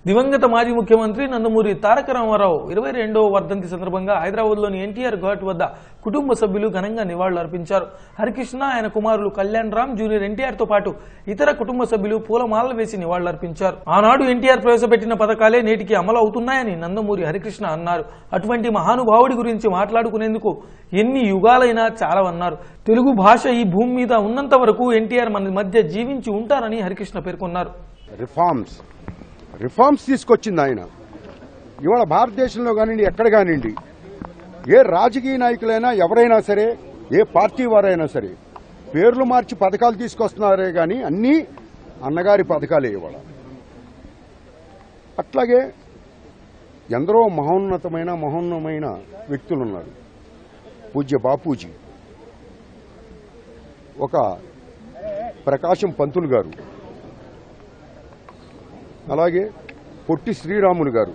దివంగత మాజీ ముఖ్యమంత్రి నందమూరి తారక రామారావు ఇరవై రెండవ వర్ధంతి సందర్భంగా హైదరాబాద్లోని ఎన్టీఆర్ ఘాట్ వద్ద కుటుంబ సభ్యులు ఘనంగా నివాళులర్పించారు హరికృష్ణ ఆయన కుమారులు కళ్యాణ్ రామ్ జూనియర్ ఎన్టీఆర్ తో పాటు ఇతర కుటుంబ సభ్యులు పూలమాలలు వేసి నివాళులర్పించారు ఆనాడు ఎన్టీఆర్ ప్రవేశపెట్టిన పథకాలే నేటికి అమలు అవుతున్నాయని నందమూరి హరికృష్ణ అన్నారు అటువంటి మహానుభావుడి గురించి మాట్లాడుకునేందుకు ఎన్ని యుగాలైనా చాలవన్నారు తెలుగు భాష ఈ భూమి మీద ఉన్నంత వరకు ఎన్టీఆర్ మన మధ్య జీవించి ఉంటారని హరికృష్ణ పేర్కొన్నారు రిఫార్మ్స్ రిఫార్మ్స్ తీసుకొచ్చింది ఆయన ఇవాళ భారతదేశంలో కానివ్వండి ఎక్కడ కానివ్వండి ఏ రాజకీయ నాయకులైనా ఎవరైనా సరే ఏ పార్టీ వారైనా సరే పేర్లు మార్చి పథకాలు తీసుకొస్తున్నారే కానీ అన్నీ అన్నగారి పథకాలే ఇవాళ అట్లాగే ఎందరో మహోన్నతమైన మహోన్నతమైన వ్యక్తులు ఉన్నారు పూజ్య బాపూజీ ఒక ప్రకాశం పంతులు గారు అలాగే పొట్టి శ్రీరాములు గారు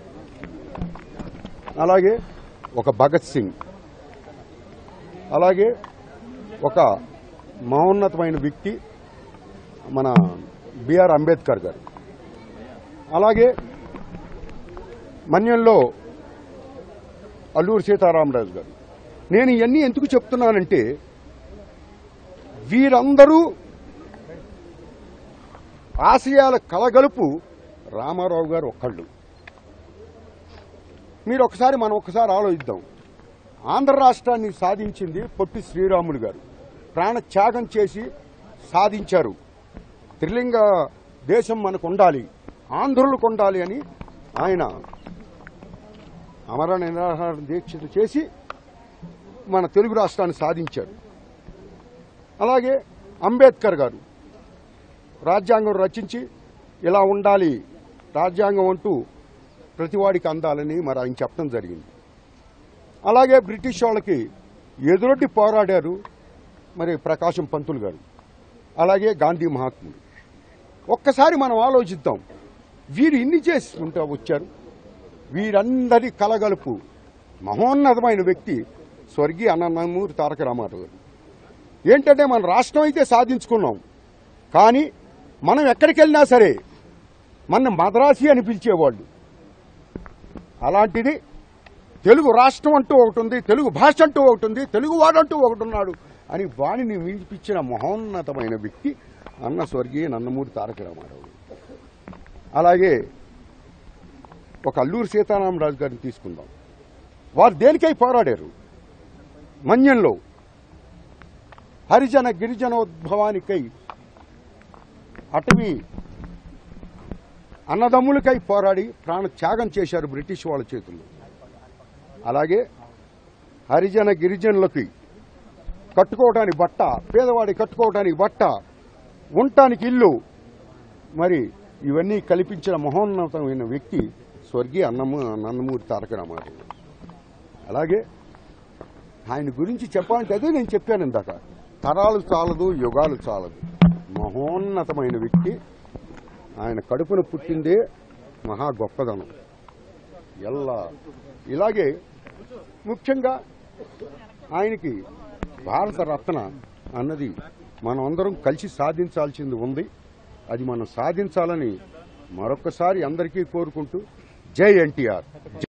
అలాగే ఒక భగత్ సింగ్ అలాగే ఒక మహోన్నతమైన వ్యక్తి మన బిఆర్ అంబేద్కర్ గారు అలాగే మన్యంలో అల్లూరు సీతారామరాజు గారు నేను ఇవన్నీ ఎందుకు చెప్తున్నానంటే వీరందరూ ఆశయాల కలగలుపు రామారావు గారు ఒక్కళ్ళు మీరు ఒకసారి మనం ఒకసారి ఆలోచిద్దాం ఆంధ్ర రాష్ట్రాన్ని సాధించింది పొట్టి శ్రీరాములు గారు ప్రాణ త్యాగం చేసి సాధించారు త్రిలింగ దేశం మనకు ఉండాలి ఆంధ్రులకు ఉండాలి అని ఆయన అమర నిరాహార దీక్ష చేసి మన తెలుగు రాష్ట్రాన్ని సాధించారు అలాగే అంబేద్కర్ గారు రాజ్యాంగం రచించి ఇలా ఉండాలి రాజ్యాంగం అంటూ ప్రతివాడికి అందాలని మరి ఆయన చెప్పడం జరిగింది అలాగే బ్రిటిష్ వాళ్ళకి ఎదురొడ్డి పోరాడారు మరి ప్రకాశం పంతులు గారు అలాగే గాంధీ మహాత్ముడు ఒక్కసారి మనం ఆలోచిద్దాం వీరు ఇన్ని చేసుకుంటూ వచ్చారు వీరందరి కలగలుపు మహోన్నతమైన వ్యక్తి స్వర్గీయ అన్నమూరి తారక రామారావు గారు ఏంటంటే మన రాష్ట్రం అయితే సాధించుకున్నాం కానీ మనం ఎక్కడికి వెళ్ళినా సరే మన మద్రాసి అని పిలిచేవాళ్ళు అలాంటిది తెలుగు రాష్ట్రం అంటూ ఒకటి ఉంది తెలుగు భాష అంటూ ఒకటి ఉంది తెలుగు వాడంటూ ఒకటి ఉన్నాడు అని వాణిని వినిపించిన మహోన్నతమైన వ్యక్తి అన్న స్వర్గీయ నందమూరి తారక రామారావు అలాగే ఒక అల్లూరు సీతారామరాజు గారిని తీసుకుందాం వారు దేనికై పోరాడారు మన్యంలో హరిజన గిరిజనోద్భవానికై అటవీ అన్నదమ్ములకై పోరాడి ప్రాణ త్యాగం చేశారు బ్రిటిష్ వాళ్ళ చేతుల్లో అలాగే హరిజన గిరిజనులకి కట్టుకోవడానికి బట్ట పేదవాడి కట్టుకోవడానికి బట్ట ఉండటానికి ఇల్లు మరి ఇవన్నీ కల్పించిన మహోన్నతమైన వ్యక్తి స్వర్గీయ అన్నము నందమూరి తారక రామారావు అలాగే ఆయన గురించి చెప్పాలంటే అదే నేను చెప్పాను ఇందాక తరాలు చాలదు యుగాలు చాలదు మహోన్నతమైన వ్యక్తి ఆయన కడుపున పుట్టిందే మహా గొప్పదనం ఎల్లా ఇలాగే ముఖ్యంగా ఆయనకి భారత రత్న అన్నది మనం అందరం కలిసి సాధించాల్సింది ఉంది అది మనం సాధించాలని మరొకసారి అందరికీ కోరుకుంటూ జై ఎన్టీఆర్